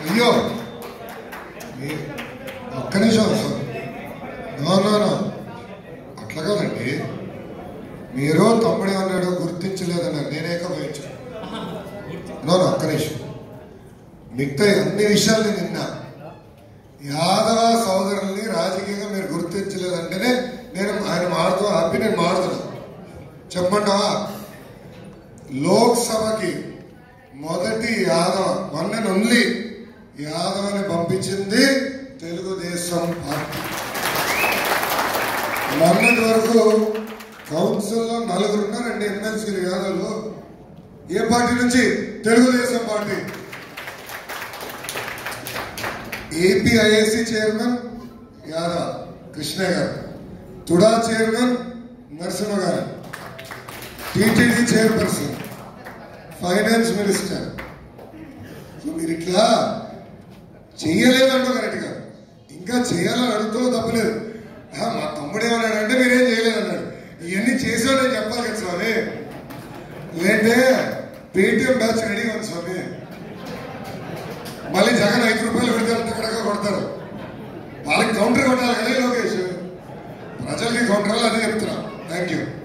అయ్యో మీ- ఒక్క నిమిషం సార్ నో నో నో అట్లా కాదండి మీరు తమ్ముడే అన్నాడు గుర్తించలేదన్నారు నేనే పోయించాను నో నో ఒక్క నిమిషం మిగతా అన్ని విషయాలు నేను విన్నా యాదవ సోదరుల్ని రాజకీయంగా మీరు గుర్తించలేదంటేనే నేను ఆయన మాడుతూ హ్యాపీ నేను మాడుతున్నా చెప్పంటావా లోక్సభకి మొదటి యాదవ వన్ అండ్ ఓన్లీ యాదవని పంపించింది తెలుగుదేశం పార్టీ మొన్నటి వరకు కౌన్సిల్లో నలుగురు ఉన్నారండి ఎమ్మెల్సీలు యాదవ్లు ఏ పార్టీ నుంచి Telugu Desam party APIIC chairman Yadav Krishna గారు తుడా చైర్మన్ నరసింహ గారు TTD chairperson finance minister so మీరు ఇట్లా చెయ్యలేదంటూ కరెక్ట్గా ఇంకా చేయాలని అడుగుతూ తప్పలేదు ఆ, మా తమ్ముడు ఏమన్నాడు అంటే మీరేం చేయలేదు అన్నాడు ఇవన్నీ చేసాడని చెప్పాలి కదా స్వామి లేదంటే పేటిఎం బ్యాచ్ రెడీగా ఉంది స్వామి మళ్ళీ జగన్ ఐదు రూపాయలు పెడితే అక్కడక్కడ కొడతారు వాళ్ళకి కౌంటర్ కొట్టాలి కదా లోకేష్ ప్రజలకి కౌంటర్ అదే చెప్తున్నా థ్యాంక్ యూ